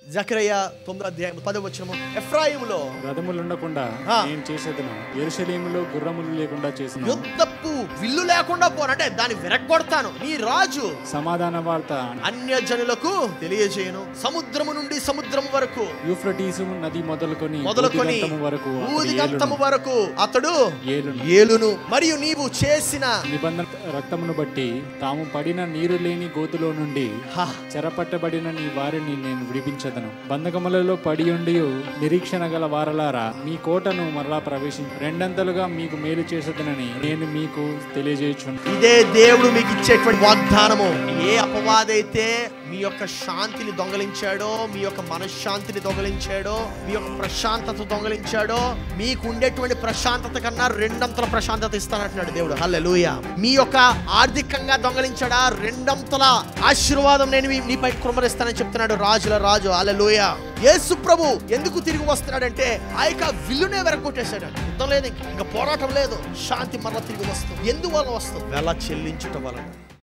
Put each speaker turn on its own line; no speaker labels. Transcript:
జకరయ్య తొమ్మిదో అధ్యాయం పదో వచ్చినము ఎఫ్రాయిములో
రథములు ఉండకుండా
ఆ.
నేను చేసేదను ఎరుషలేములో గుర్రములు లేకుండా చేసిన
యుద్ధపు విల్లు లేకుండా పోనంటే దాన్ని విరగొడతాను నీ రాజు
సమాధాన వార్త
అన్య జనులకు తెలియజేయను సముద్రము నుండి సముద్రం వరకు
యూఫ్రటీసు నది మొదలుకొని
మొదలుకొని
ఊదిగంతము వరకు అతడు
ఊదిగంతము
ఏలును.
వరకు అతడు
ఏలును
ఏలును మరియు నీవు చేసిన
నిబంధన రక్తమును బట్టి తాము పడిన నీరు లేని గోతులో నుండి
హా,
చెరపట్టబడిన నీ వారిని నేను విడిపించదను బంధకములలో పడి ఉండి నిరీక్షణ గల వారలారా మీ కోటను మరలా ప్రవేశించి రెండంతలుగా మీకు మేలు చేసేదనని నేను మీకు తెలియజేయచున్నాను
ఇదే దేవుడు మీకు ఇచ్చేటువంటి వాగ్దానము ఏ అపవాదైతే మీ యొక్క శాంతిని దొంగలించాడో మీ యొక్క మనశ్శాంతిని దొంగలించాడో మీ యొక్క ప్రశాంతత దొంగలించాడో మీకు ఉండేటువంటి ప్రశాంతత కన్నా రెండంతల ప్రశాంతత ఇస్తానంటున్నాడు దేవుడు హల్లెలూయా మీ యొక్క ఆర్థికంగా దొంగలించాడా రెండంతల ఆశీర్వాదం నేను మీ- నీపై కుమరిస్తానని చెప్తున్నాడు రాజుల రాజు హల్లెలూయా యేసు ప్రభు ఎందుకు తిరిగి వస్తున్నాడంటే ఆ యొక్క విల్లునే వెరగొట్టేశాడు యుద్ధం లేదు ఇంక. ఇంకా పోరాటం లేదు శాంతి మరలా తిరిగి వస్తుంది ఎందువల్ల వస్తుంది వెల చెల్లించుట వలన